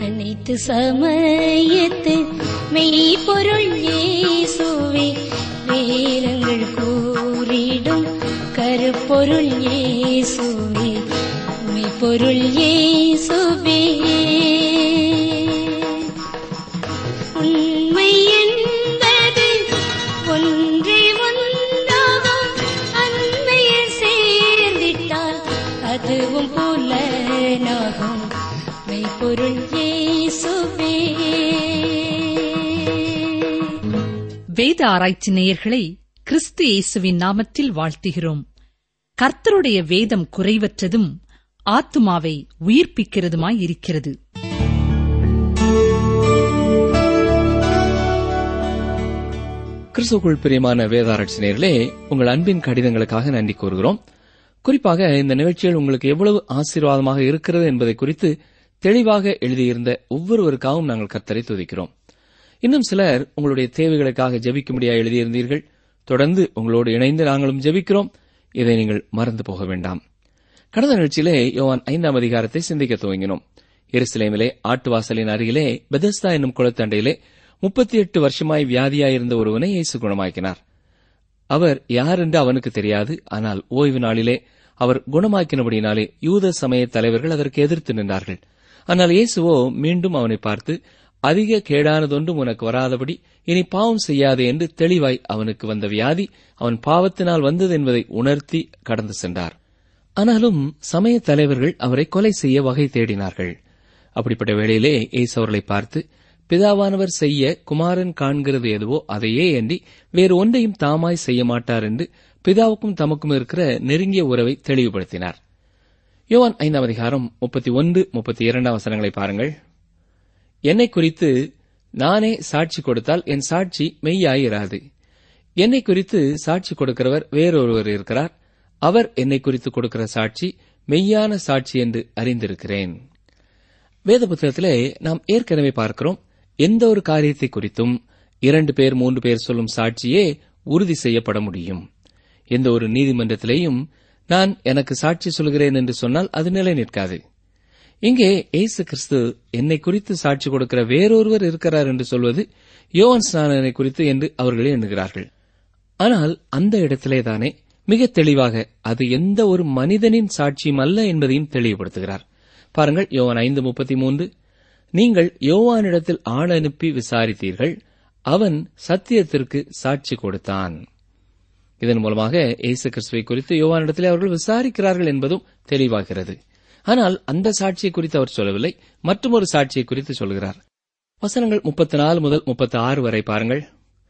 அனைத்து சமயத்து மெய்ப்பொருள் இயேசுவே வேதங்கள் கூறிடும் கருப்பொருள் இயேசுவே மெய்ப்பொருள் இயேசுவே உண்மை என்பது ஒன்றே ஒன்றாகும் அன்மையில் சேர்ந்திட்டால் அதுவும் புலனாகும் மெய்ப்பொருள் இயேசுவே வேத ஆராய்ச்சி நேயர்களை கிறிஸ்து இயேசுவின் நாமத்தில் வாழ்த்துகிறோம் கர்த்தருடைய வேதம் குறைவற்றதும் ஆத்துமாவை உயிர்ப்பிக்கிறதுமாய் இருக்கிறது கிறிஸ்துக்குள் பிரியமான வேதாராய்ச்சினர்களே உங்கள் அன்பின் கடிதங்களுக்காக நன்றி கூறுகிறோம் குறிப்பாக இந்த நிகழ்ச்சியில் உங்களுக்கு எவ்வளவு ஆசீர்வாதமாக இருக்கிறது என்பதை குறித்து தெளிவாக எழுதியிருந்த ஒவ்வொருவருக்காகவும் நாங்கள் கர்த்தரை துதிக்கிறோம் இன்னும் சிலர் உங்களுடைய தேவைகளுக்காக ஜெபிக்கும்படியா எழுதியிருந்தீர்கள் தொடர்ந்து உங்களோடு இணைந்து நாங்களும் ஜெபிக்கிறோம் இதை நீங்கள் மறந்து போக வேண்டாம் கடந்த நிகழ்ச்சியிலே யோவான் ஐந்தாம் அதிகாரத்தை சிந்திக்க துவங்கினோம் எருசலேமிலே ஆட்டுவாசலின் அருகிலே பெதஸ்தா என்னும் குளத்தண்டையிலே முப்பத்தி எட்டு வருஷமாய் வியாதியாயிருந்த ஒருவனை இயேசு குணமாக்கினார் அவர் யார் என்று அவனுக்கு தெரியாது ஆனால் ஓய்வு நாளிலே அவர் குணமாக்கினபடியினாலே யூத சமய தலைவர்கள் அதற்கு எதிர்த்து நின்றார்கள் ஆனால் இயேசுவோ மீண்டும் அவனை பார்த்து அதிக கேடானதொன்றும் உனக்கு வராதபடி இனி பாவம் செய்யாதே என்று தெளிவாய் அவனுக்கு வந்த வியாதி அவன் பாவத்தினால் வந்தது என்பதை உணர்த்தி கடந்து சென்றார் ஆனாலும் சமய தலைவர்கள் அவரை கொலை செய்ய வகை தேடினார்கள் அப்படிப்பட்ட வேளையிலே இயேசு அவர்களை பார்த்து பிதாவானவர் செய்ய குமாரன் காண்கிறது எதுவோ அதையே அன்றி வேறு ஒன்றையும் தாமாய் செய்ய மாட்டார் என்று பிதாவுக்கும் தமக்கும் இருக்கிற நெருங்கிய உறவை தெளிவுபடுத்தினார் யோவான் ஐந்தாம் அதிகாரம் முப்பத்தி ஒன்று முப்பத்தி இரண்டாம் வசனங்களை பாருங்கள் என்னை குறித்து நானே சாட்சி கொடுத்தால் என் சாட்சி மெய்யாயிராது என்னை குறித்து சாட்சி கொடுக்கிறவர் வேறொருவர் இருக்கிறார் அவர் என்னை குறித்து கொடுக்கிற சாட்சி மெய்யான சாட்சி என்று அறிந்திருக்கிறேன் வேத புத்தகத்திலே நாம் ஏற்கனவே பார்க்கிறோம் எந்த ஒரு காரியத்தை குறித்தும் இரண்டு பேர் மூன்று பேர் சொல்லும் சாட்சியே உறுதி செய்யப்பட முடியும் எந்த ஒரு நீதிமன்றத்திலேயும் நான் எனக்கு சாட்சி சொல்கிறேன் என்று சொன்னால் அது நிலை நிற்காது இங்கே இயேசு கிறிஸ்து என்னை குறித்து சாட்சி கொடுக்கிற வேறொருவர் இருக்கிறார் என்று சொல்வது யோவான் ஸ்நானனை குறித்து என்று அவர்களே எண்ணுகிறார்கள் ஆனால் அந்த இடத்திலே தானே மிக தெளிவாக அது எந்த ஒரு மனிதனின் சாட்சியும் அல்ல என்பதையும் தெளிவுபடுத்துகிறார் பாருங்கள் யோவான் ஐந்து முப்பத்தி மூன்று நீங்கள் யோவானிடத்தில் ஆள் அனுப்பி விசாரித்தீர்கள் அவன் சத்தியத்திற்கு சாட்சி கொடுத்தான் இதன் மூலமாக இயேசு கிறிஸ்துவை குறித்து யோவானிடத்தில் அவர்கள் விசாரிக்கிறார்கள் என்பதும் தெளிவாகிறது ஆனால் அந்த சாட்சியை குறித்து அவர் சொல்லவில்லை மற்றொரு சாட்சியை குறித்து சொல்கிறார் வசனங்கள் முப்பத்தி நாலு முதல் முப்பத்தி ஆறு வரை பாருங்கள்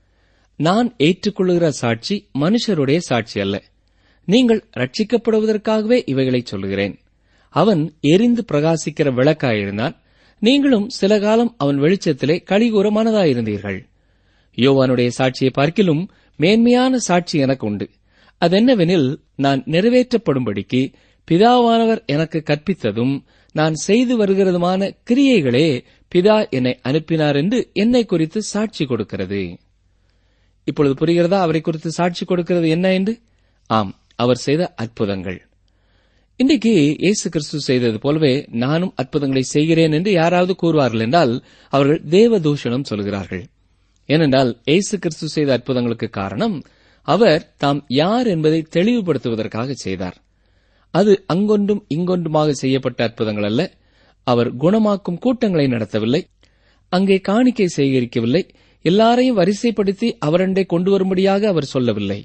நான் ஏற்றுக்கொள்ளுகிற சாட்சி மனுஷருடைய சாட்சி அல்ல நீங்கள் ரட்சிக்கப்படுவதற்காகவே இவைகளை சொல்லுகிறேன் அவன் எரிந்து பிரகாசிக்கிற விளக்காயிருந்தான் நீங்களும் சில காலம் அவன் வெளிச்சத்திலே கலிகூற மனதாயிருந்தீர்கள் யோவானுடைய சாட்சியை பார்க்கிலும் மேன்மையான சாட்சி எனக்கு உண்டு அதென்னவெனில் நான் நிறைவேற்றப்படும்படிக்கு பிதாவானவர் எனக்கு கற்பித்ததும் நான் செய்து வருகிறதுமான கிரியைகளே பிதா என்னை அனுப்பினார் என்று என்னை குறித்து சாட்சி கொடுக்கிறது இப்பொழுது புரிகிறதா அவரை குறித்து சாட்சி கொடுக்கிறது என்ன என்று ஆம் அவர் செய்த அற்புதங்கள் இன்றைக்கு இயேசு கிறிஸ்து செய்தது போலவே நானும் அற்புதங்களை செய்கிறேன் என்று யாராவது கூறுவார்கள் என்றால் அவர்கள் தேவ தூஷணம் சொல்கிறார்கள் ஏனென்றால் இயேசு கிறிஸ்து செய்த அற்புதங்களுக்கு காரணம் அவர் தாம் யார் என்பதை தெளிவுபடுத்துவதற்காக செய்தார் அது அங்கொன்றும் இங்கொன்றுமாக செய்யப்பட்ட அற்புதங்கள் அல்ல அவர் குணமாக்கும் கூட்டங்களை நடத்தவில்லை அங்கே காணிக்கை சேகரிக்கவில்லை எல்லாரையும் வரிசைப்படுத்தி அவரண்டை கொண்டு வரும்படியாக அவர் சொல்லவில்லை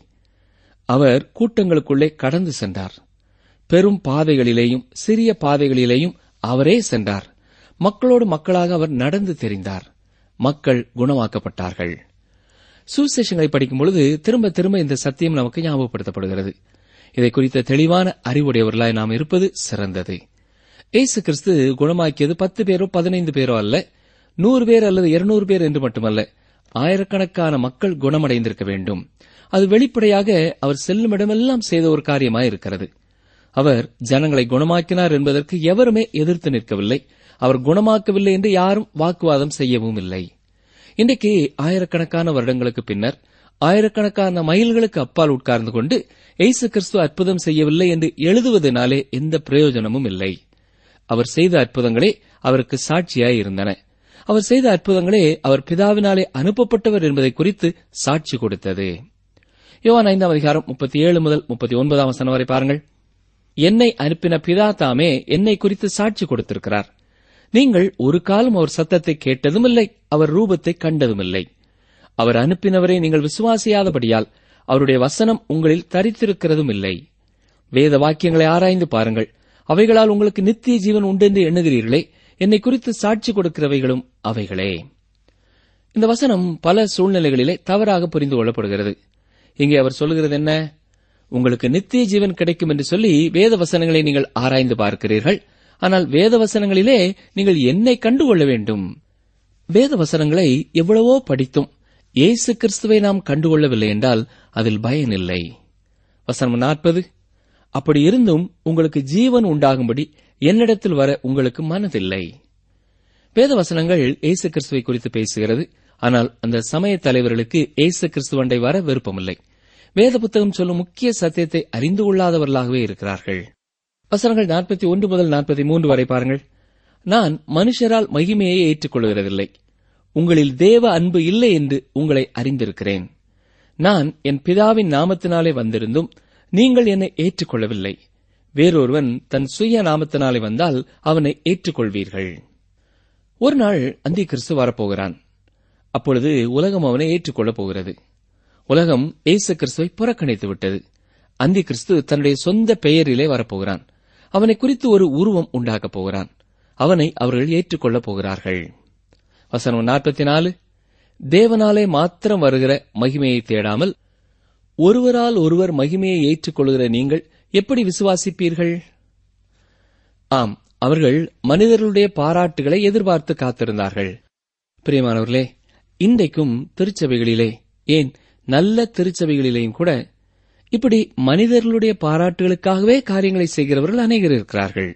அவர் கூட்டங்களுக்குள்ளே கடந்து சென்றார் பெரும் பாதைகளிலேயும் சிறிய பாதைகளிலேயும் அவரே சென்றார் மக்களோடு மக்களாக அவர் நடந்து தெரிந்தார் மக்கள் குணமாக்கப்பட்டார்கள் சுவிசேஷங்களை படிக்கும் பொழுது திரும்ப திரும்ப இந்த சத்தியம் நமக்கு ஞாபகப்படுத்தப்படுகிறது இதை குறித்த தெளிவான அறிவுடையவர்களாய் நாம் இருப்பது சிறந்தது இயேசு கிறிஸ்து குணமாக்கியது பத்து பேரோ பதினைந்து பேரோ அல்ல நூறு பேர் அல்லது இருநூறு பேர் என்று மட்டுமல்ல ஆயிரக்கணக்கான மக்கள் குணமடைந்திருக்க வேண்டும் அது வெளிப்படையாக அவர் செல்லும் இடமெல்லாம் செய்த ஒரு காரியமாயிருக்கிறது அவர் ஜனங்களை குணமாக்கினார் என்பதற்கு எவருமே எதிர்த்து நிற்கவில்லை அவர் குணமாக்கவில்லை என்று யாரும் வாக்குவாதம் செய்யவும் இல்லை இன்றைக்கு ஆயிரக்கணக்கான வருடங்களுக்கு பின்னர் ஆயிரக்கணக்கான மைல்களுக்கு அப்பால் உட்கார்ந்து கொண்டு இயேசு கிறிஸ்து அற்புதம் செய்யவில்லை என்று எழுதுவதனாலே எந்த பிரயோஜனமும் இல்லை அவர் செய்த அற்புதங்களே அவருக்கு சாட்சியாய் இருந்தன அவர் செய்த அற்புதங்களே அவர் பிதாவினாலே அனுப்பப்பட்டவர் என்பதை குறித்து சாட்சி கொடுத்தது யோவான் ஐந்தாம் அதிகாரம் முப்பத்தி ஏழு முதல் முப்பத்தி ஒன்பதாம் வசனம் வரை பாருங்கள் என்னை அனுப்பின பிதா தாமே என்னை குறித்து சாட்சி கொடுத்திருக்கிறார் நீங்கள் ஒரு காலம் அவர் சத்தத்தை கேட்டதும் இல்லை அவர் ரூபத்தை கண்டதும் இல்லை அவர் அனுப்பினவரை நீங்கள் விசுவாசியாதபடியால் அவருடைய வசனம் உங்களில் தரித்திருக்கிறதும் இல்லை வேத வாக்கியங்களை ஆராய்ந்து பாருங்கள் அவைகளால் உங்களுக்கு நித்திய ஜீவன் உண்டென்று எண்ணுகிறீர்களே என்னை குறித்து சாட்சி கொடுக்கிறவைகளும் அவைகளே இந்த வசனம் பல சூழ்நிலைகளிலே தவறாக புரிந்து கொள்ளப்படுகிறது இங்கே அவர் சொல்லுகிறது என்ன உங்களுக்கு நித்திய ஜீவன் கிடைக்கும் என்று சொல்லி வேத வசனங்களை நீங்கள் ஆராய்ந்து பார்க்கிறீர்கள் ஆனால் வேத வசனங்களிலே நீங்கள் என்னை கண்டுகொள்ள வேண்டும் வேத வசனங்களை எவ்வளவோ படித்தும் இயேசு கிறிஸ்துவை நாம் கண்டுகொள்ளவில்லை என்றால் அதில் பயனில்லை வசனம் நாற்பது அப்படி இருந்தும் உங்களுக்கு ஜீவன் உண்டாகும்படி என்னிடத்தில் வர உங்களுக்கு மனதில்லை வேத வசனங்கள் இயேசு கிறிஸ்துவை குறித்து பேசுகிறது ஆனால் அந்த சமய தலைவர்களுக்கு இயேசு கிறிஸ்துவண்டை வர விருப்பமில்லை வேத புத்தகம் சொல்லும் முக்கிய சத்தியத்தை அறிந்து கொள்ளாதவர்களாகவே இருக்கிறார்கள் வசனங்கள் நாற்பத்தி ஒன்று முதல் நாற்பத்தி மூன்று வரை பாருங்கள் நான் மனுஷரால் மகிமையை ஏற்றுக்கொள்கிறதில்லை உங்களில் தேவ அன்பு இல்லை என்று உங்களை அறிந்திருக்கிறேன் நான் என் பிதாவின் நாமத்தினாலே வந்திருந்தும் நீங்கள் என்னை ஏற்றுக்கொள்ளவில்லை வேறொருவன் தன் சுய நாமத்தினாலே வந்தால் அவனை ஏற்றுக்கொள்வீர்கள் ஒரு நாள் அந்தி கிறிஸ்து வரப்போகிறான் அப்பொழுது உலகம் அவனை ஏற்றுக்கொள்ளப் போகிறது உலகம் இயேசு கிறிஸ்துவை புறக்கணித்து விட்டது அந்தி கிறிஸ்து தன்னுடைய சொந்த பெயரிலே வரப்போகிறான் அவனை குறித்து ஒரு உருவம் உண்டாக்கப் போகிறான் அவனை அவர்கள் ஏற்றுக்கொள்ளப் போகிறார்கள் வசனம் நாற்பத்தி நாலு தேவனாலே மாத்திரம் வருகிற மகிமையை தேடாமல் ஒருவரால் ஒருவர் மகிமையை ஏற்றுக்கொள்கிற நீங்கள் எப்படி விசுவாசிப்பீர்கள் ஆம் அவர்கள் மனிதர்களுடைய பாராட்டுகளை எதிர்பார்த்து காத்திருந்தார்கள் பிரியமானவர்களே இன்றைக்கும் திருச்சபைகளிலே ஏன் நல்ல திருச்சபைகளிலேயும் கூட இப்படி மனிதர்களுடைய பாராட்டுகளுக்காகவே காரியங்களை செய்கிறவர்கள் அநேகர் இருக்கிறார்கள்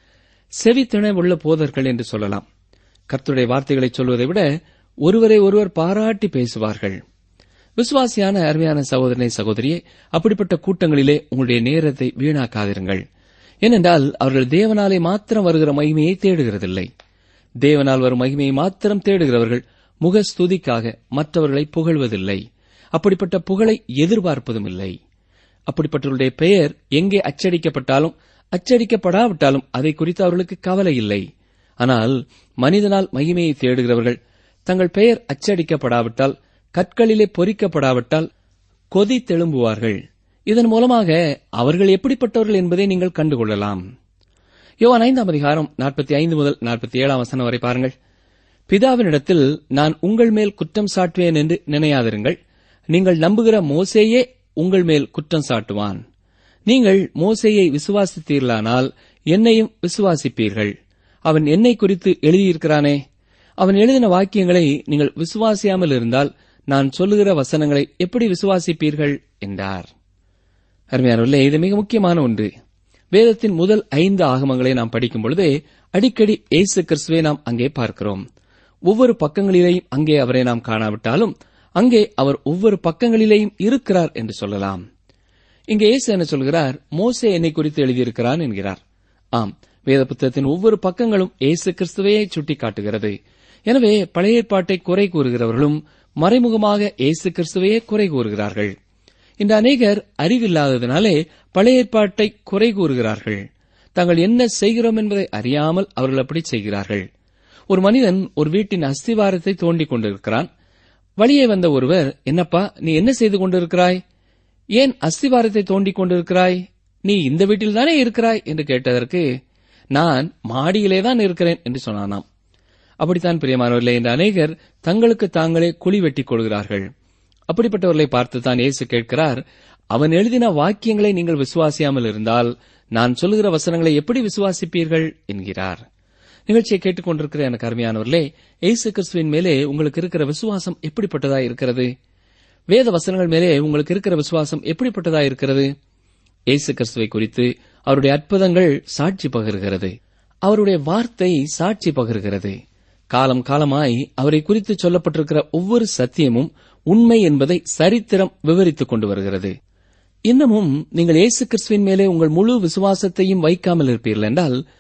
செவித்திணை உள்ள போதர்கள் என்று சொல்லலாம் கர்த்தருடைய வார்த்தைகளை சொல்வதை விட ஒருவரை ஒருவர் பாராட்டி பேசுவார்கள் விசுவாசியான அருமையான சகோதரனை சகோதரியே அப்படிப்பட்ட கூட்டங்களிலே உங்களுடைய நேரத்தை வீணாக்காதிருங்கள் ஏனென்றால் அவர்கள் தேவனாலே மாத்திரம் வருகிற மகிமையை தேடுகிறதில்லை தேவனால் வரும் மகிமையை மாத்திரம் தேடுகிறவர்கள் முகஸ்துதிக்காக மற்றவர்களை புகழ்வதில்லை அப்படிப்பட்ட புகழை எதிர்பார்ப்பதும் இல்லை அப்படிப்பட்டவருடைய பெயர் எங்கே அச்சடிக்கப்பட்டாலும் அச்சடிக்கப்படாவிட்டாலும் அதை குறித்து அவர்களுக்கு கவலை இல்லை ஆனால் மனிதனால் மகிமையை தேடுகிறவர்கள் தங்கள் பெயர் அச்சடிக்கப்படாவிட்டால் கற்களிலே பொறிக்கப்படாவிட்டால் கொதி தெழும்புவார்கள் இதன் மூலமாக அவர்கள் எப்படிப்பட்டவர்கள் என்பதை நீங்கள் கண்டுகொள்ளலாம் யோவான் ஐந்தாம் அதிகாரம் நாற்பத்தி ஐந்து முதல் நாற்பத்தி ஏழாம் வசனம் வரை பாருங்கள் பிதாவினிடத்தில் நான் உங்கள் மேல் குற்றம் சாட்டுவேன் என்று நினையாதிருங்கள் நீங்கள் நம்புகிற மோசேயே உங்கள் மேல் குற்றம் சாட்டுவான் நீங்கள் மோசேயை விசுவாசித்தீர்களானால் என்னையும் விசுவாசிப்பீர்கள் அவன் என்னை குறித்து எழுதியிருக்கிறானே அவன் எழுதின வாக்கியங்களை நீங்கள் விசுவாசியாமல் இருந்தால் நான் சொல்லுகிற வசனங்களை எப்படி விசுவாசிப்பீர்கள் என்றார் அருமையானவர்களே இது மிக முக்கியமான ஒன்று வேதத்தின் முதல் ஐந்து ஆகமங்களை நாம் படிக்கும் பொழுது அடிக்கடி இயேசு கிறிஸ்துவை நாம் அங்கே பார்க்கிறோம் ஒவ்வொரு பக்கங்களிலேயும் அங்கே அவரை நாம் காணாவிட்டாலும் அங்கே அவர் ஒவ்வொரு பக்கங்களிலேயும் இருக்கிறார் என்று சொல்லலாம் இங்கே இயேசு என்ன சொல்கிறார் மோசே என்னை குறித்து எழுதியிருக்கிறான் என்கிறார் ஆம் வேத புத்தகத்தின் ஒவ்வொரு பக்கங்களும் இயேசு கிறிஸ்துவையே சுட்டிக்காட்டுகிறது எனவே பழைய ஏற்பாட்டை குறை கூறுகிறவர்களும் மறைமுகமாக இயேசு கிறிஸ்துவையே குறை கூறுகிறார்கள் இந்த அநேகர் அறிவில்லாததினாலே பழைய ஏற்பாட்டை குறை கூறுகிறார்கள் தாங்கள் என்ன செய்கிறோம் என்பதை அறியாமல் அவர்கள் அப்படி செய்கிறார்கள் ஒரு மனிதன் ஒரு வீட்டின் அஸ்திவாரத்தை தோண்டிக் கொண்டிருக்கிறான் வழியே வந்த ஒருவர் என்னப்பா நீ என்ன செய்து கொண்டிருக்கிறாய் ஏன் அஸ்திவாரத்தை தோண்டிக் கொண்டிருக்கிறாய் நீ இந்த வீட்டில்தானே இருக்கிறாய் என்று கேட்டதற்கு நான் மாடியிலே தான் இருக்கிறேன் என்று சொன்னானாம் அப்படித்தான் பிரியமானவர்களே இந்த அநேகர் தங்களுக்கு தாங்களே குழி வெட்டிக் கொள்கிறார்கள் அப்படிப்பட்டவர்களை பார்த்து தான் இயேசு கேட்கிறார் அவன் எழுதின வாக்கியங்களை நீங்கள் விசுவாசியாமல் இருந்தால் நான் சொல்லுகிற வசனங்களை எப்படி விசுவாசிப்பீர்கள் என்கிறார் நிகழ்ச்சியை கேட்டுக்கொண்டிருக்கிற எனக்கு அருமையானவர்களே இயேசு கிறிஸ்துவின் மேலே உங்களுக்கு இருக்கிற விசுவாசம் எப்படிப்பட்டதா இருக்கிறது வேத வசனங்கள் மேலே உங்களுக்கு இருக்கிற விசுவாசம் எப்படிப்பட்டதா இருக்கிறது இயேசு கிறிஸ்துவை குறித்து அவருடைய அற்புதங்கள் சாட்சி பகர்கிறது அவருடைய வார்த்தை சாட்சி பகர்கிறது காலம் காலமாய் அவரை குறித்து சொல்லப்பட்டிருக்கிற ஒவ்வொரு சத்தியமும் உண்மை என்பதை சரித்திரம் விவரித்துக் கொண்டு வருகிறது இன்னமும் நீங்கள் இயேசு கிறிஸ்துவின் மேலே உங்கள் முழு விசுவாசத்தையும் வைக்காமல் இருப்பீர்கள் என்றால்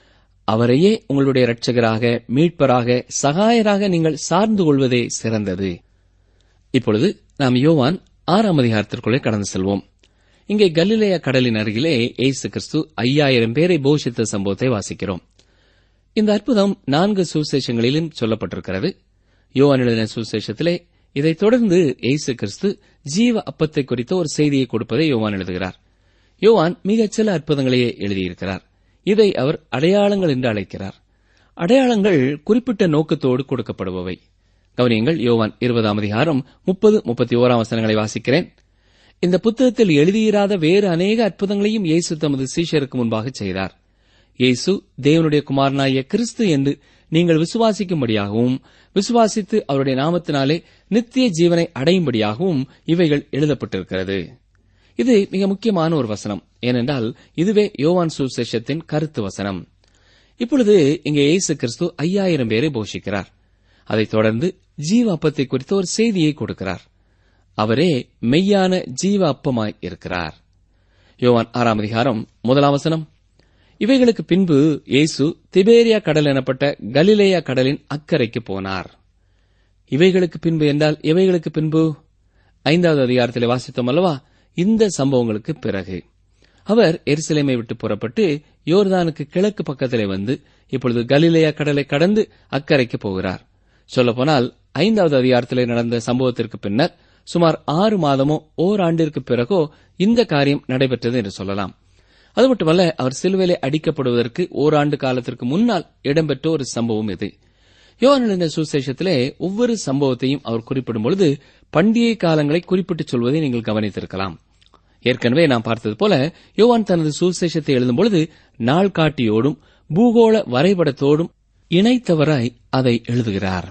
அவரையே உங்களுடைய இரட்சகராக மீட்பராக சகாயராக நீங்கள் சார்ந்து கொள்வதே சிறந்தது இப்பொழுது நாம் யோவான் ஆறாம் அதிகாரத்திற்குள்ளே கடந்து செல்வோம் இங்கே கலிலேய கடலின் அருகிலே இயேசு கிறிஸ்து ஐயாயிரம் பேரை போஷித்த சம்பவத்தை வாசிக்கிறோம் இந்த அற்புதம் நான்கு சுவிசேஷங்களிலும் சொல்லப்பட்டிருக்கிறது யோவான் எழுதின சுவிசேஷத்திலே இதைத் தொடர்ந்து இயேசு கிறிஸ்து ஜீவ அப்பத்தை குறித்த ஒரு செய்தியை கொடுப்பதை யோவான் எழுதுகிறார் யோவான் மிகச் சில அற்புதங்களையே எழுதியிருக்கிறார் இதை அவர் அடையாளங்கள் என்று அழைக்கிறார் அடையாளங்கள் குறிப்பிட்ட நோக்கத்தோடு கொடுக்கப்படுபவை கவனியங்கள் யோவான் இருபதாம் அதிகாரம் முப்பது முப்பத்தி ஓராம் வசனங்களை வாசிக்கிறேன் இந்த புத்தகத்தில் எழுதியிராத வேறு அநேக அற்புதங்களையும் இயேசு தமது சீஷருக்கு முன்பாக செய்தார் இயேசு தேவனுடைய குமாரனாகிய கிறிஸ்து என்று நீங்கள் விசுவாசிக்கும்படியாகவும் விசுவாசித்து அவருடைய நாமத்தினாலே நித்திய ஜீவனை அடையும்படியாகவும் இவைகள் எழுதப்பட்டிருக்கிறது இது மிக முக்கியமான ஒரு வசனம் ஏனென்றால் இதுவே யோவான் சுசேஷத்தின் கருத்து வசனம் இப்பொழுது இங்கே இயேசு கிறிஸ்து ஐயாயிரம் பேரை போஷிக்கிறார் அதைத் தொடர்ந்து ஜீவ அப்பத்தை குறித்த ஒரு செய்தியை கொடுக்கிறார் அவரே மெய்யான ஜீவ அப்பமாய் இருக்கிறார் யோவான் ஆறாம் அதிகாரம் முதலாம் வசனம் இவைகளுக்கு பின்பு இயேசு திபேரியா கடல் எனப்பட்ட கலிலேயா கடலின் அக்கறைக்கு போனார் இவைகளுக்கு பின்பு என்றால் இவைகளுக்கு பின்பு ஐந்தாவது அதிகாரத்தில் வாசித்தோம் அல்லவா இந்த சம்பவங்களுக்கு பிறகு அவர் எருசலேமை விட்டு புறப்பட்டு யோர்தானுக்கு கிழக்கு பக்கத்திலே வந்து இப்பொழுது கலிலேயா கடலை கடந்து அக்கறைக்கு போகிறார் சொல்லப்போனால் ஐந்தாவது அதிகாரத்திலே நடந்த சம்பவத்திற்கு பின்னர் சுமார் ஆறு மாதமோ ஓராண்டிற்கு பிறகோ இந்த காரியம் நடைபெற்றது என்று சொல்லலாம் அது மட்டுமல்ல அவர் சிலுவையிலே அடிக்கப்படுவதற்கு ஓராண்டு காலத்திற்கு முன்னால் இடம்பெற்ற ஒரு சம்பவம் இது யோவானின சுசேஷத்திலே ஒவ்வொரு சம்பவத்தையும் அவர் குறிப்பிடும் பொழுது பண்டிகை காலங்களை குறிப்பிட்டுச் சொல்வதை நீங்கள் கவனித்திருக்கலாம் ஏற்கனவே நாம் பார்த்தது போல யோவான் தனது சுசேஷத்தை எழுதும் பொழுது நாள் காட்டியோடும் பூகோள வரைபடத்தோடும் இணைத்தவராய் அதை எழுதுகிறார்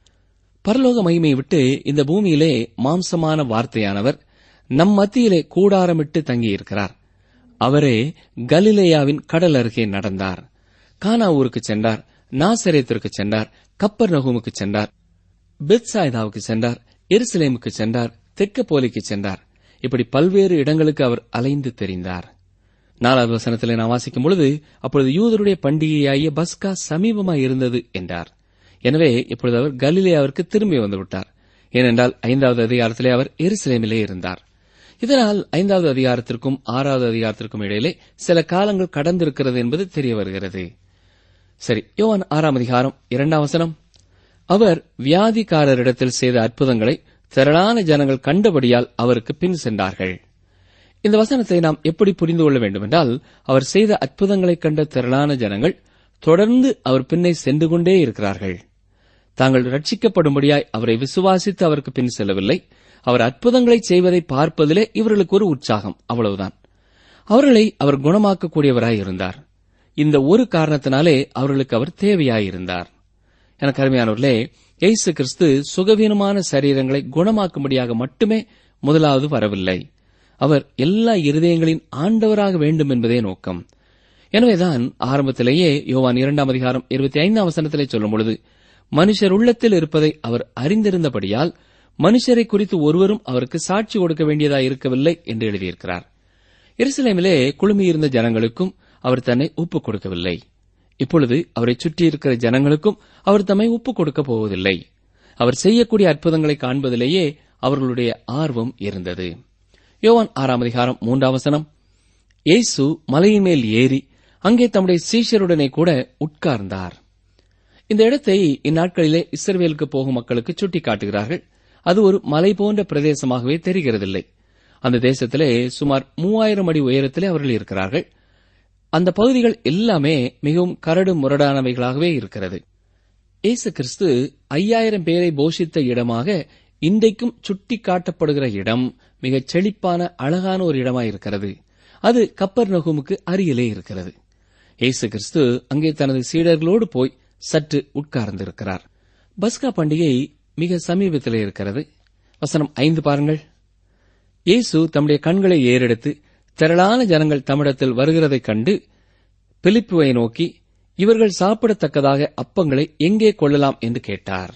பரலோக மகிமையை விட்டு இந்த பூமியிலே மாம்சமான வார்த்தையானவர் நம் மத்தியிலே கூடாரமிட்டு தங்கியிருக்கிறார் அவரே கலிலேயாவின் கடல் அருகே நடந்தார் கானா ஊருக்கு சென்றார் நாசரேத்திற்கு சென்றார் கப்பர் நகூமுக்கு சென்றார் பெத்சாய்தாவுக்கு சென்றார் எருசலேமுக்கு சென்றார் தெக்கப்போலிக்கு சென்றார் இப்படி பல்வேறு இடங்களுக்கு அவர் அலைந்து தெரிந்தார் நாலாவது வசனத்தில் நான் வாசிக்கும் பொழுது அப்பொழுது யூதருடைய பண்டிகையாகிய பஸ்கா சமீபமாய் இருந்தது என்றார் எனவே இப்பொழுது அவர் கலிலேயாவிற்கு திரும்பி வந்துவிட்டார் ஏனென்றால் ஐந்தாவது அதிகாரத்திலே அவர் எருசலேமிலே இருந்தார் இதனால் ஐந்தாவது அதிகாரத்திற்கும் ஆறாவது அதிகாரத்திற்கும் இடையிலே சில காலங்கள் கடந்திருக்கிறது என்பது தெரிய வருகிறது சரி யோவான் ஆறாம் அதிகாரம் இரண்டாம் வசனம் அவர் வியாதிக்காரரிடத்தில் செய்த அற்புதங்களை திரளான ஜனங்கள் கண்டபடியால் அவருக்கு பின் சென்றார்கள் இந்த வசனத்தை நாம் எப்படி புரிந்து கொள்ள வேண்டுமென்றால் அவர் செய்த அற்புதங்களைக் கண்ட திரளான ஜனங்கள் தொடர்ந்து அவர் பின்னே சென்று கொண்டே இருக்கிறார்கள் தாங்கள் ரட்சிக்கப்படும்படியாய் அவரை விசுவாசித்து அவருக்கு பின் செல்லவில்லை அவர் அற்புதங்களை செய்வதை பார்ப்பதிலே இவர்களுக்கு ஒரு உற்சாகம் அவ்வளவுதான் அவர்களை அவர் குணமாக்கக்கூடியவராய் இருந்தார் இந்த ஒரு காரணத்தினாலே அவர்களுக்கு அவர் தேவையாயிருந்தார் எனக்கு அருமையானவர்களே இயேசு கிறிஸ்து சுகவீனமான சரீரங்களை குணமாக்கும்படியாக மட்டுமே முதலாவது வரவில்லை அவர் எல்லா இருதயங்களின் ஆண்டவராக வேண்டும் என்பதே நோக்கம் எனவேதான் ஆரம்பத்திலேயே யோவான் இரண்டாம் அதிகாரம் இருபத்தி ஐந்தாம் வசனத்திலே சொல்லும் பொழுது மனுஷர் உள்ளத்தில் இருப்பதை அவர் அறிந்திருந்தபடியால் மனுஷரை குறித்து ஒருவரும் அவருக்கு சாட்சி கொடுக்க வேண்டியதாய் இருக்கவில்லை என்று எழுதியிருக்கிறார் எருசலேமிலே குழுமியிருந்த ஜனங்களுக்கும் அவர் தன்னை ஒப்புக் கொடுக்கவில்லை இப்பொழுது அவரை சுற்றியிருக்கிற ஜனங்களுக்கும் அவர் தம்மை ஒப்புக் கொடுக்கப் போவதில்லை அவர் செய்யக்கூடிய அற்புதங்களை காண்பதிலேயே அவர்களுடைய ஆர்வம் இருந்தது யோவான் ஆறாம் அதிகாரம் மூன்றாம் வசனம் இயேசு மலையின் மேல் ஏறி அங்கே தம்முடைய சீஷருடனே கூட உட்கார்ந்தார் இந்த இடத்தை இந்நாட்களிலே இஸ்ரவேலுக்கு போகும் மக்களுக்கு சுட்டிக்காட்டுகிறார்கள் அது ஒரு மலை போன்ற பிரதேசமாகவே தெரிகிறதில்லை அந்த தேசத்திலே சுமார் மூவாயிரம் அடி உயரத்திலே அவர்கள் இருக்கிறார்கள் அந்த பகுதிகள் எல்லாமே மிகவும் கரடு முரடானவைகளாகவே இருக்கிறது இயேசு கிறிஸ்து ஐயாயிரம் பேரை போஷித்த இடமாக இன்றைக்கும் சுட்டி காட்டப்படுகிற இடம் மிகச் செழிப்பான அழகான ஒரு இடமாயிருக்கிறது அது கப்பர் நகுமுக்கு அருகிலே இருக்கிறது இயேசு கிறிஸ்து அங்கே தனது சீடர்களோடு போய் சற்று உட்கார்ந்திருக்கிறார் பஸ்கா பண்டிகை மிக சமீபத்தில் இருக்கிறது வசனம் ஐந்து பாருங்கள் இயேசு தம்முடைய கண்களை ஏறெடுத்து திரளான ஜனங்கள் தம்மிடத்தில் வருகிறதைக் கண்டு பிலிப்புவை நோக்கி இவர்கள் சாப்பிடத்தக்கதாக அப்பங்களை எங்கே கொள்ளலாம் என்று கேட்டார்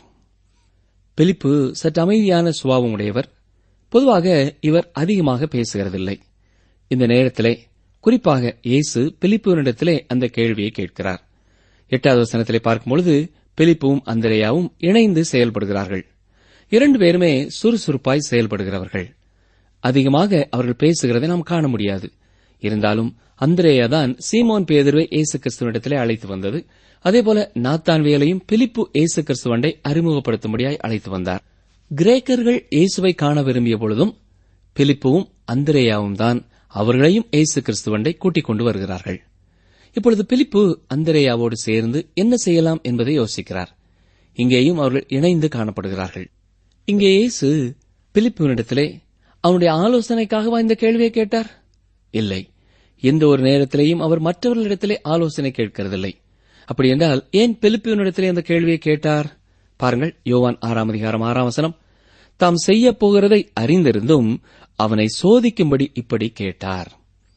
பிலிப்பு சற்று அமைதியான சுபாவம் உடையவர் பொதுவாக இவர் அதிகமாக பேசுகிறதில்லை இந்த நேரத்திலே குறிப்பாக இயேசு பிலிப்புவனிடத்திலே அந்த கேள்வியை கேட்கிறார் எட்டாவது வசனத்திலே பார்க்கும் பொழுது பிலிப்புவும் அந்திரேயாவும் இணைந்து செயல்படுகிறார்கள் இரண்டு பேருமே சுறுசுறுப்பாய் செயல்படுகிறவர்கள் அதிகமாக அவர்கள் பேசுகிறதை நாம் காண முடியாது இருந்தாலும் அந்திரேயா தான் சீமோன் பேதுருவை இயேசு கிறிஸ்துவனிடத்திலே அழைத்து வந்தது அதேபோல நாத்தான்வியலையும் பிலிப்பு இயேசு கிறிஸ்துவண்டை அறிமுகப்படுத்தும்படியாய் அழைத்து வந்தார் கிரேக்கர்கள் இயேசுவை காண விரும்பிய பொழுதும் பிலிப்புவும் அந்திரேயாவும் தான் அவர்களையும் இயேசு கிறிஸ்துவண்டை கூட்டிக் கொண்டு வருகிறார்கள் இப்பொழுது பிலிப்பு அந்திரேயாவோடு சேர்ந்து என்ன செய்யலாம் என்பதை யோசிக்கிறார் இங்கேயும் அவர்கள் இணைந்து காணப்படுகிறார்கள் இங்கே இயேசு பிலிப்புவினிடத்திலே அவனுடைய ஆலோசனைக்காகவா இந்த கேள்வியை கேட்டார் இல்லை எந்த ஒரு நேரத்திலேயும் அவர் மற்றவர்களிடத்திலே ஆலோசனை கேட்கிறதில்லை அப்படி என்றால் ஏன் பிலிப்புவினிடத்திலே அந்த கேள்வியை கேட்டார் பாருங்கள் யோவான் ஆறாம் அதிகாரம் ஆறாம் வசனம் தாம் செய்யப் போகிறதை அறிந்திருந்தும் அவனை சோதிக்கும்படி இப்படி கேட்டார்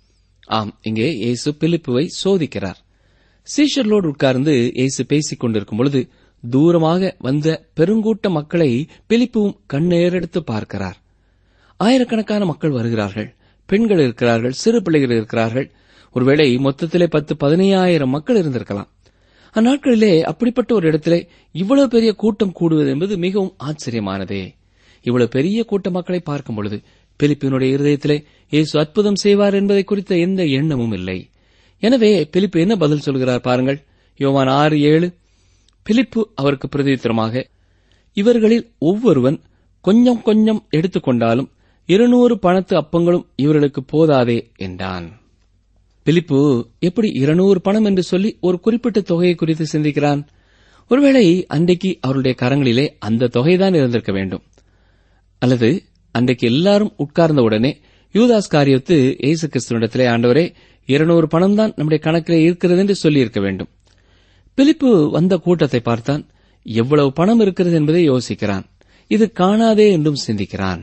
ஆம் இங்கே இயேசு பிலிப்புவை சோதிக்கிறார் சீஷர்களோடு உட்கார்ந்து இயேசு பேசிக் கொண்டிருக்கும் பொழுது தூரமாக வந்த பெருங்கூட்ட மக்களை பிலிப்புவும் கண்ணேறெடுத்து பார்க்கிறார் ஆயிரக்கணக்கான மக்கள் வருகிறார்கள் பெண்கள் இருக்கிறார்கள் சிறு பிள்ளைகள் இருக்கிறார்கள் ஒருவேளை மொத்தத்திலே பத்து பதினையாயிரம் மக்கள் இருந்திருக்கலாம் அந்நாட்களிலே அப்படிப்பட்ட ஒரு இடத்திலே இவ்வளவு பெரிய கூட்டம் கூடுவது என்பது மிகவும் ஆச்சரியமானதே இவ்வளவு பெரிய கூட்ட மக்களை பார்க்கும் பொழுது பிலிப்பினுடைய இருதயத்திலே இயேசு அற்புதம் செய்வார் என்பதை குறித்த எந்த எண்ணமும் இல்லை எனவே பிலிப்பு என்ன பதில் சொல்கிறார் பாருங்கள் யோவான் ஆறு ஏழு பிலிப்பு அவருக்கு பிரதித்திரமாக இவர்களில் ஒவ்வொருவன் கொஞ்சம் கொஞ்சம் எடுத்துக்கொண்டாலும் இருநூறு பணத்து அப்பங்களும் இவர்களுக்கு போதாதே என்றான் பிலிப்பு எப்படி இருநூறு பணம் என்று சொல்லி ஒரு குறிப்பிட்ட தொகையை குறித்து சிந்திக்கிறான் ஒருவேளை அன்றைக்கு அவருடைய கரங்களிலே அந்த தொகைதான் இருந்திருக்க வேண்டும் அல்லது அன்றைக்கு எல்லாரும் உட்கார்ந்த உடனே யூதாஸ் காரியத்து இயேசு கிறிஸ்துவனிடத்திலே ஆண்டவரே இருநூறு பணம் தான் நம்முடைய கணக்கிலே இருக்கிறது என்று சொல்லியிருக்க வேண்டும் பிலிப்பு வந்த கூட்டத்தை பார்த்தான் எவ்வளவு பணம் இருக்கிறது என்பதை யோசிக்கிறான் இது காணாதே என்றும் சிந்திக்கிறான்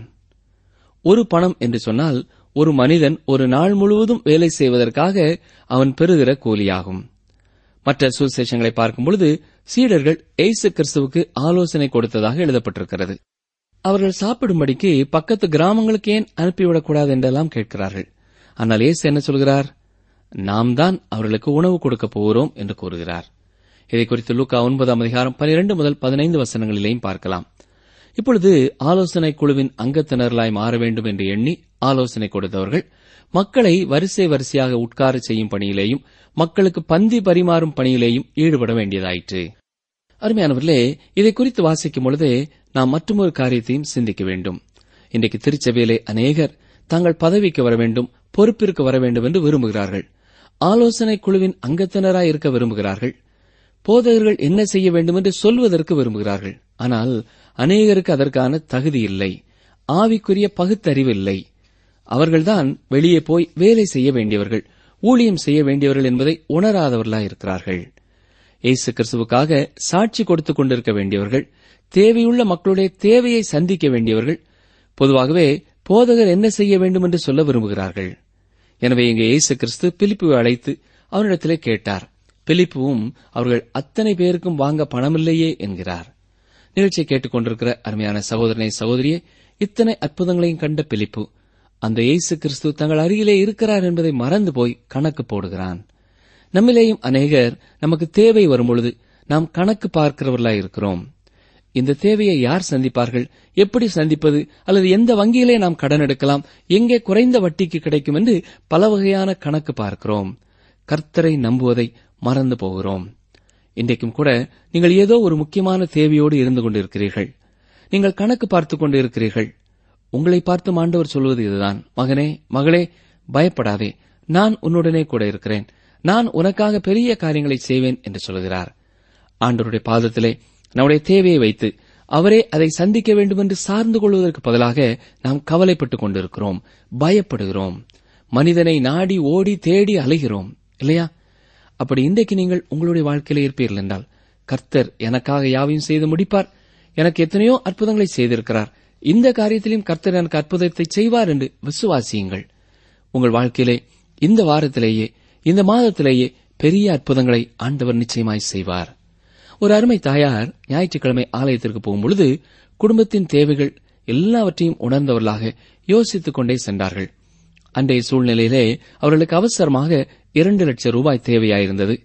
ஒரு பணம் என்று சொன்னால் ஒரு மனிதன் ஒரு நாள் முழுவதும் வேலை செய்வதற்காக அவன் பெறுகிற கூலியாகும் மற்ற சுசேஷங்களை பார்க்கும் பொழுது சீடர்கள் ஏசு கிறிஸ்துவுக்கு ஆலோசனை கொடுத்ததாக எழுதப்பட்டிருக்கிறது அவர்கள் சாப்பிடும்படிக்கு பக்கத்து கிராமங்களுக்கு ஏன் அனுப்பிவிடக்கூடாது என்றெல்லாம் கேட்கிறார்கள் ஆனால் ஏசு என்ன சொல்கிறார் நாம் தான் அவர்களுக்கு உணவு கொடுக்க போகிறோம் என்று கூறுகிறார் இதை குறித்து லூக்கா ஒன்பதாம் அதிகாரம் பனிரெண்டு முதல் பதினைந்து வசனங்களிலேயும் பார்க்கலாம் இப்பொழுது ஆலோசனை குழுவின் அங்கத்தினர்களாய் மாற வேண்டும் என்று எண்ணி ஆலோசனை கொடுத்தவர்கள் மக்களை வரிசை வரிசையாக உட்கார செய்யும் பணியிலேயும் மக்களுக்கு பந்தி பரிமாறும் பணியிலேயும் ஈடுபட வேண்டியதாயிற்று அருமையானவர்களே இதை குறித்து வாசிக்கும் பொழுதே நாம் மற்றொரு காரியத்தையும் சிந்திக்க வேண்டும் இன்றைக்கு திருச்சபையிலே அநேகர் தாங்கள் பதவிக்கு வர வேண்டும் பொறுப்பிற்கு வர வேண்டும் என்று விரும்புகிறார்கள் ஆலோசனை குழுவின் அங்கத்தினராய் இருக்க விரும்புகிறார்கள் போதகர்கள் என்ன செய்ய வேண்டும் என்று சொல்வதற்கு விரும்புகிறார்கள் ஆனால் அநேகருக்கு அதற்கான தகுதி இல்லை ஆவிக்குரிய பகுத்தறிவு இல்லை அவர்கள்தான் வெளியே போய் வேலை செய்ய வேண்டியவர்கள் ஊழியம் செய்ய வேண்டியவர்கள் என்பதை உணராதவர்களாயிருக்கிறார்கள் இயேசு கிறிஸ்துவுக்காக சாட்சி கொடுத்துக் கொண்டிருக்க வேண்டியவர்கள் தேவையுள்ள மக்களுடைய தேவையை சந்திக்க வேண்டியவர்கள் பொதுவாகவே போதகர் என்ன செய்ய வேண்டும் என்று சொல்ல விரும்புகிறார்கள் எனவே இங்கே இயேசு கிறிஸ்து பிலிப்புவை அழைத்து அவனிடத்திலே கேட்டார் பிலிப்புவும் அவர்கள் அத்தனை பேருக்கும் வாங்க பணமில்லையே என்கிறார் நிகழ்ச்சியை கேட்டுக்கொண்டிருக்கிற அருமையான சகோதரனை சகோதரியே இத்தனை அற்புதங்களையும் கண்ட பிலிப்பு அந்த இயேசு கிறிஸ்து தங்கள் அருகிலே இருக்கிறார் என்பதை மறந்து போய் கணக்கு போடுகிறான் நம்மிலேயும் அநேகர் நமக்கு தேவை வரும்பொழுது நாம் கணக்கு பார்க்கிறவர்களாய் இருக்கிறோம் இந்த தேவையை யார் சந்திப்பார்கள் எப்படி சந்திப்பது அல்லது எந்த வங்கியிலே நாம் கடன் எடுக்கலாம் எங்கே குறைந்த வட்டிக்கு கிடைக்கும் என்று பல வகையான கணக்கு பார்க்கிறோம் கர்த்தரை நம்புவதை மறந்து போகிறோம் இன்றைக்கும் கூட நீங்கள் ஏதோ ஒரு முக்கியமான தேவையோடு இருந்து கொண்டிருக்கிறீர்கள் நீங்கள் கணக்கு பார்த்துக் கொண்டு இருக்கிறீர்கள் உங்களை பார்த்து ஆண்டவர் சொல்வது இதுதான் மகனே மகளே பயப்படாதே நான் உன்னுடனே கூட இருக்கிறேன் நான் உனக்காக பெரிய காரியங்களை செய்வேன் என்று சொல்கிறார் ஆண்டவருடைய பாதத்திலே நம்முடைய தேவையை வைத்து அவரே அதை சந்திக்க வேண்டும் என்று சார்ந்து கொள்வதற்கு பதிலாக நாம் கவலைப்பட்டுக் கொண்டிருக்கிறோம் பயப்படுகிறோம் மனிதனை நாடி ஓடி தேடி அலைகிறோம் இல்லையா அப்படி இன்றைக்கு நீங்கள் உங்களுடைய வாழ்க்கையில இருப்பீர்கள் என்றால் கர்த்தர் எனக்காக யாவையும் செய்து முடிப்பார் எனக்கு எத்தனையோ அற்புதங்களை செய்திருக்கிறார் இந்த காரியத்திலும் கர்த்தர் எனக்கு அற்புதத்தை செய்வார் என்று விசுவாசியுங்கள் உங்கள் வாழ்க்கையிலே இந்த வாரத்திலேயே இந்த மாதத்திலேயே பெரிய அற்புதங்களை ஆண்டவர் நிச்சயமாய் செய்வார் ஒரு அருமை தாயார் ஞாயிற்றுக்கிழமை ஆலயத்திற்கு போகும்பொழுது குடும்பத்தின் தேவைகள் எல்லாவற்றையும் உணர்ந்தவர்களாக யோசித்துக் கொண்டே சென்றார்கள் அன்றைய சூழ்நிலையிலே அவர்களுக்கு அவசரமாக இரண்டு லட்சம் ரூபாய் தேவையாயிருந்தது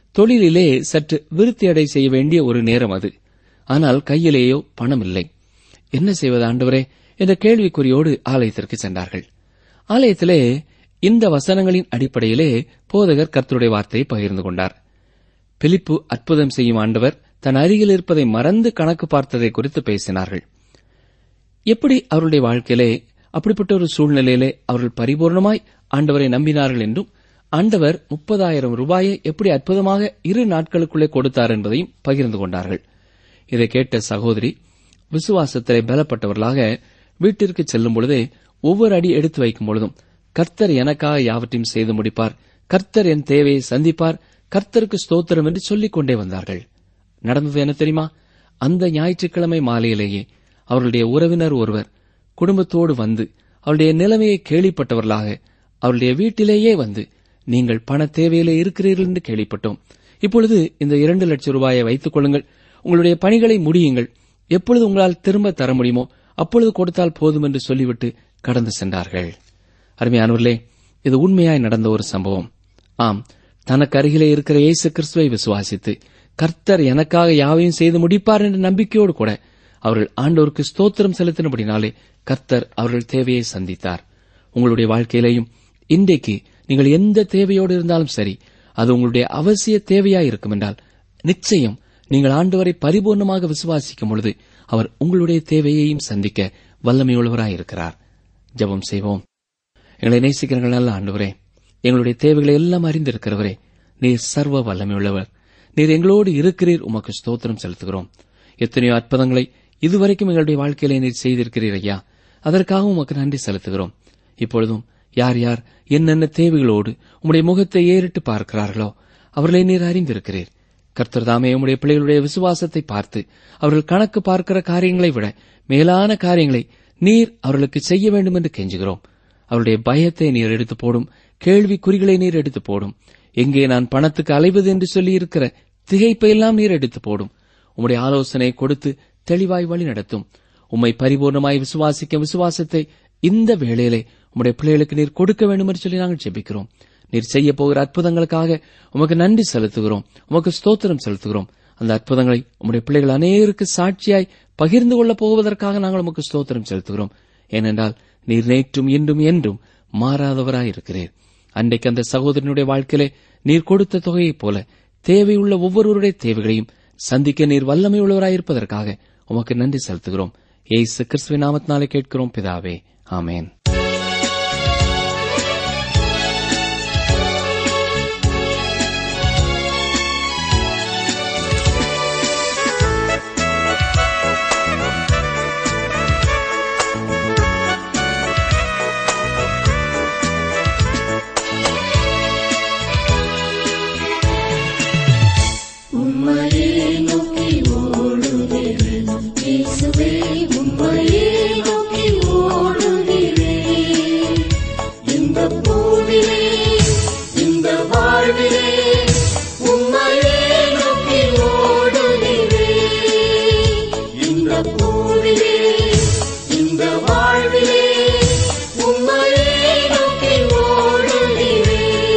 தொழிலிலே சற்று விருத்தியடை செய்ய வேண்டிய ஒரு நேரம் அது ஆனால் கையிலேயோ பணம் இல்லை என்ன செய்வது ஆண்டவரே என்ற கேள்விக்குறியோடு ஆலயத்திற்கு சென்றார்கள் ஆலயத்திலே இந்த வசனங்களின் அடிப்படையிலே போதகர் கர்த்தருடைய வார்த்தையை பகிர்ந்து கொண்டார் பிலிப்பு அற்புதம் செய்யும் ஆண்டவர் தன் அருகில் இருப்பதை மறந்து கணக்கு பார்த்ததை குறித்து பேசினார்கள் எப்படி அவருடைய வாழ்க்கையிலே அப்படிப்பட்ட ஒரு சூழ்நிலையிலே அவர்கள் பரிபூர்ணமாய் ஆண்டவரை நம்பினார்கள் என்றும் ஆண்டவர் முப்பதாயிரம் ரூபாயை எப்படி அற்புதமாக இரு நாட்களுக்குள்ளே கொடுத்தார் என்பதையும் பகிர்ந்து கொண்டார்கள் இதை கேட்ட சகோதரி விசுவாசத்திலே பலப்பட்டவர்களாக வீட்டிற்கு செல்லும் பொழுதே ஒவ்வொரு அடி எடுத்து வைக்கும் பொழுதும் கர்த்தர் எனக்காக யாவற்றையும் செய்து முடிப்பார் கர்த்தர் என் தேவையை சந்திப்பார் கர்த்தருக்கு ஸ்தோத்திரம் என்று சொல்லிக் கொண்டே வந்தார்கள் நடந்தது என்ன தெரியுமா அந்த ஞாயிற்றுக்கிழமை மாலையிலேயே அவர்களுடைய உறவினர் ஒருவர் குடும்பத்தோடு வந்து அவருடைய நிலைமையை கேள்விப்பட்டவர்களாக அவருடைய வீட்டிலேயே வந்து நீங்கள் பண தேவையிலே இருக்கிறீர்கள் என்று கேள்விப்பட்டோம் இப்பொழுது இந்த இரண்டு லட்சம் ரூபாயை வைத்துக் கொள்ளுங்கள் உங்களுடைய பணிகளை முடியுங்கள் எப்பொழுது உங்களால் திரும்ப தர முடியுமோ அப்பொழுது கொடுத்தால் போதும் என்று சொல்லிவிட்டு கடந்து சென்றார்கள் அருமையானவர்களே இது உண்மையாய் நடந்த ஒரு சம்பவம் ஆம் தனக்கு அருகிலே இருக்கிற இயேசு கிறிஸ்துவை விசுவாசித்து கர்த்தர் எனக்காக யாவையும் செய்து முடிப்பார் என்ற நம்பிக்கையோடு கூட அவர்கள் ஆண்டோருக்கு ஸ்தோத்திரம் செலுத்தினபடினாலே கர்த்தர் அவர்கள் தேவையை சந்தித்தார் உங்களுடைய வாழ்க்கையிலேயும் இன்றைக்கு நீங்கள் எந்த தேவையோடு இருந்தாலும் சரி அது உங்களுடைய அவசிய தேவையாய் இருக்கும் என்றால் நிச்சயம் நீங்கள் ஆண்டவரை பரிபூர்ணமாக விசுவாசிக்கும் பொழுது அவர் உங்களுடைய தேவையையும் சந்திக்க வல்லமையுள்ளவராயிருக்கிறார் ஜெபம் செய்வோம் எங்களை நேசிக்கிறீர்கள் நல்ல ஆண்டவரே எங்களுடைய தேவைகளை எல்லாம் அறிந்திருக்கிறவரே நீர் சர்வ வல்லமையுள்ளவர் நீர் எங்களோடு இருக்கிறீர் உமக்கு ஸ்தோத்திரம் செலுத்துகிறோம் எத்தனையோ அற்புதங்களை இதுவரைக்கும் எங்களுடைய வாழ்க்கையிலே நீர் செய்திருக்கிறீர் ஐயா அதற்காக உமக்கு நன்றி செலுத்துகிறோம் இப்பொழுதும் யார் யார் என்னென்ன தேவைகளோடு உம்முடைய முகத்தை ஏறிட்டு பார்க்கிறார்களோ அவர்களை நீர் அறிந்திருக்கிறீர் கர்த்தர் தாமே உம்முடைய பிள்ளைகளுடைய விசுவாசத்தை பார்த்து அவர்கள் கணக்கு பார்க்கிற காரியங்களை விட மேலான காரியங்களை நீர் அவர்களுக்கு செய்ய வேண்டும் என்று கெஞ்சுகிறோம் அவருடைய பயத்தை நீர் எடுத்து போடும் கேள்வி குறிகளை நீர் எடுத்து போடும் எங்கே நான் பணத்துக்கு அலைவது என்று சொல்லி இருக்கிற திகைப்பையெல்லாம் நீர் எடுத்து போடும் உம்முடைய ஆலோசனை கொடுத்து தெளிவாய் வழி நடத்தும் உம்மை பரிபூர்ணமாய் விசுவாசிக்க விசுவாசத்தை இந்த வேளையிலே உம்முடைய பிள்ளைகளுக்கு நீர் கொடுக்க வேண்டும் என்று சொல்லி நாங்கள் ஜெபிக்கிறோம் நீர் செய்ய போகிற அற்புதங்களுக்காக உமக்கு நன்றி செலுத்துகிறோம் உமக்கு ஸ்தோத்திரம் செலுத்துகிறோம் அந்த அற்புதங்களை உம்முடைய பிள்ளைகள் அநேகருக்கு சாட்சியாய் பகிர்ந்து கொள்ளப் போவதற்காக நாங்கள் உமக்கு ஸ்தோத்திரம் செலுத்துகிறோம் ஏனென்றால் நீர் நேற்றும் இன்றும் என்றும் மாறாதவராயிருக்கிறீர் அன்றைக்கு அந்த சகோதரனுடைய வாழ்க்கையிலே நீர் கொடுத்த தொகையைப் போல தேவையுள்ள ஒவ்வொருவருடைய தேவைகளையும் சந்திக்க நீர் வல்லமை உள்ளவராயிருப்பதற்காக உமக்கு நன்றி செலுத்துகிறோம் ஏசு கிறிஸ்துவின் நாமத்தினாலே கேட்கிறோம் பிதாவே ஆமேன் இயேசுவே உம்மையே நோக்கி ஓடுகிறேன் இந்த பூவிலே இந்த வாழ்விலே உம்மையே நோக்கி ஓடுகிறேன் இந்த பூவிலே இந்த வாழ்விலே உம்மையே நோக்கி ஓடுகிறேன்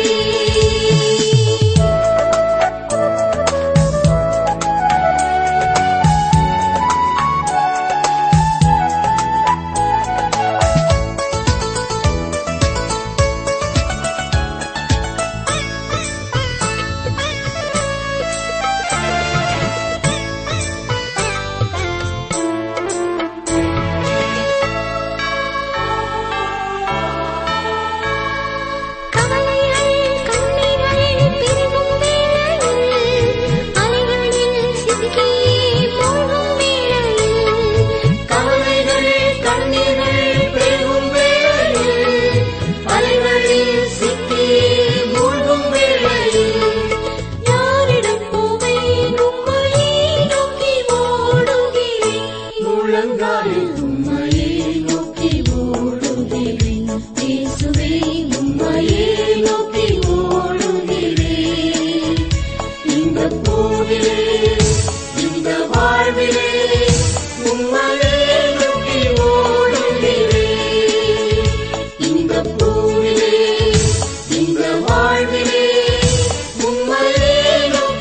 கவலைகள் கண்ணீர்கள் பெருகும் வேளையில் அலைகளில் சிக்கி மூழ்கும் வேளையில் கவலைகள் கண்ணீர்கள் பெருகும் வேளையில் அலைகளில் சிக்கி மூழ்கும் வேளையில் யாரிடம் போவேன் உம்மையே நோக்கி ஓடுகிறேன் முழங்காலில் உம்மையே நோக்கி ஓடுகிறேன் இயேசுவே உம்மையே நோக்கி ஓடுகிறேன் இந்த பூவிலே இந்த வாழ்விலே உம்மையே நோக்கி ஓடுகிறேன் இந்த பூவிலே இந்த வாழ்விலே உம்மையே நோக்கி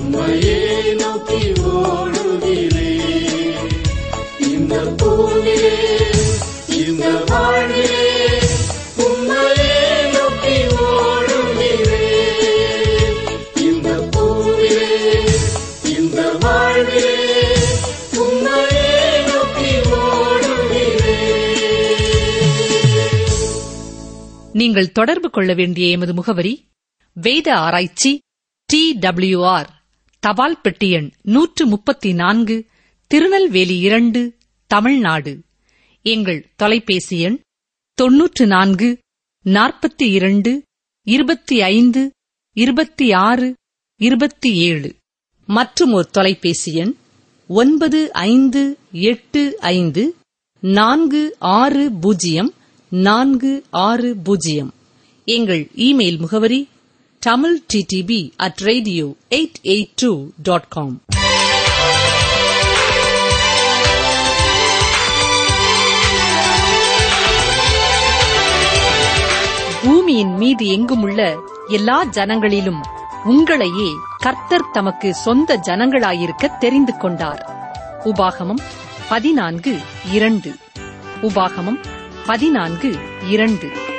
உம்மையே நோக்கி ஓடுகிறேன் இந்த பூவிலே இந்த வாழ்விலே உம்மையே நோக்கி ஓடுகிறேன் இந்த பூவிலே இந்த வாழ்விலே உம்மையே நோக்கி ஓடுகிறேன் நீங்கள் தொடர்பு கொள்ள வேண்டிய எமது முகவரி வேத ஆராய்ச்சி டி டபிள்யூஆர் தபால் பெட்டி எண் நூற்று முப்பத்தி நான்கு திருநெல்வேலி இரண்டு தமிழ்நாடு எங்கள் தொலைபேசி எண் தொன்னூற்று நான்கு நாற்பத்தி இரண்டு இருபத்தி ஐந்து இருபத்தி ஆறு இருபத்தி ஏழு மற்றும் ஒரு தொலைபேசி எண் ஒன்பது ஐந்து எட்டு ஐந்து நான்கு ஆறு பூஜ்ஜியம் நான்கு ஆறு பூஜ்ஜியம் எங்கள் இமெயில் முகவரி Tamil TDP at radio eight eight two dot com பூமியின் மீது எங்குமுள்ள எல்லா ஜனங்களிலும் உங்களையே கர்த்தர் தமக்கு சொந்த ஜனங்களாயிருக்க தெரிந்து கொண்டார் உபாகமம் பதினான்கு இரண்டு உபாகமம் பதினான்கு இரண்டு